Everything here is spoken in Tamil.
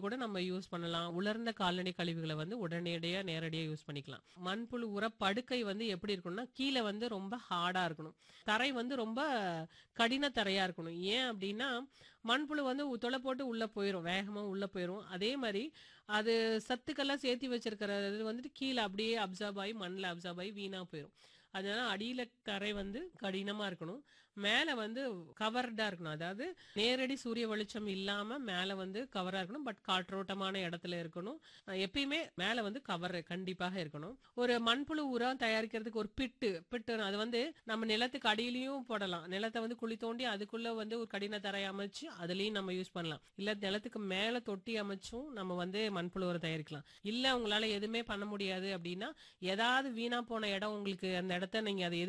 கூட நம்ம யூஸ் பண்ணலாம் உலர்ந்த கால்நடை கழிவுகளை வந்து உடனடியா நேரடியா யூஸ் பண்ணிக்கலாம் மண்புழு உர படுக்கை வந்து எப்படி இருக்கணும்னா கீழே வந்து ரொம்ப ஹார்டா இருக்கணும் தரை வந்து ரொம்ப கடின தரையா இருக்கணும் ஏன் அப்படின்னா மண்புழு வந்து உ- தொலை போட்டு உள்ள போயிடும் வேகமா உள்ள போயிடும் அதே மாதிரி அது சத்துக்கெல்லாம் சேர்த்து வச்சிருக்கிறது வந்துட்டு கீழே அப்படியே அப்சர்வ் ஆகி மண்ணில் அப்சர்வ் ஆகி வீணா போயிடும் அதனால அடியில தரை வந்து கடினமா இருக்கணும் மேல வந்து கவர்டா இருக்கணும் அதாவது நேரடி சூரிய வெளிச்சம் இல்லாம மேல வந்து கவரா இருக்கணும் பட் காற்றோட்டமான இடத்துல இருக்கணும் அஹ் எப்பயுமே மேல வந்து கவர் கண்டிப்பாக இருக்கணும் ஒரு மண்புழு உரம் தயாரிக்கிறதுக்கு ஒரு பிட்டு பிட்டு அது வந்து நம்ம நிலத்துக்கு அடியிலயும் போடலாம் நிலத்தை வந்து குழி தோண்டி அதுக்குள்ள வந்து ஒரு கடின தரை அமைச்சு அதுலயும் நம்ம யூஸ் பண்ணலாம் இல்ல நிலத்துக்கு மேல தொட்டி அமைச்சும் நம்ம வந்து மண்புழு உரம் தயாரிக்கலாம் இல்ல உங்களால எதுவுமே பண்ண முடியாது அப்படின்னா ஏதாவது வீணா போன இடம் உங்களுக்கு அந்த இடத்த நீங்க அதை